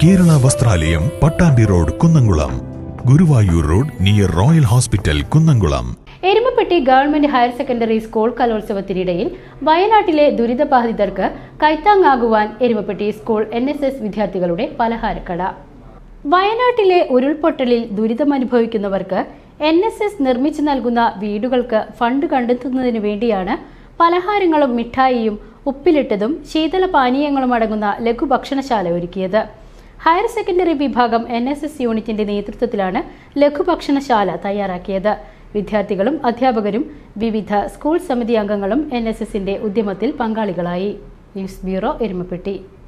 Kerala Vastralayam Pattambi road Kunnamkulam Guruvayur road near Royal Hospital Kunnamkulam Erumapetty government higher secondary school കലോത്സവത്തിനിടയിൽ വയനാട്ടിലെ ദുരിതബാധിതർക്ക് കൈത്താങ്ങാകുവാൻ Erumapetty school N S S വിദ്യാർത്ഥികളുടെ പലഹാരക്കട വയനാട്ടിലെ ഉരുൾപൊട്ടലിൽ ദുരിതമനുഭവിക്കുന്നവർക്ക് എൻ എസ് എസ് നിർമ്മിച്ചു നൽകുന്ന വീടുകൾക്ക് ഫണ്ട് കണ്ടെത്തുന്നതിനു വേണ്ടിയാണ് പലഹാരങ്ങളും മിഠായിയും ഉപ്പിലിട്ടതും ശീതള പാനീയങ്ങളും അടങ്ങുന്ന ലഘുഭക്ഷണശാല ഒരുക്കിയത് ഹയർ സെക്കൻഡറി വിഭാഗം എൻ എസ് എസ് യൂണിറ്റിന്റെ നേതൃത്വത്തിലാണ് ലഘുഭക്ഷണശാല തയ്യാറാക്കിയത് വിദ്യാർത്ഥികളും അധ്യാപകരും വിവിധ സ്കൂൾ സമിതി അംഗങ്ങളും എൻ എസ് എസിന്റെ ഉദ്യമത്തിൽ പങ്കാളികളായി ന്യൂസ് ബ്യൂറോ എരുമപ്പെട്ടി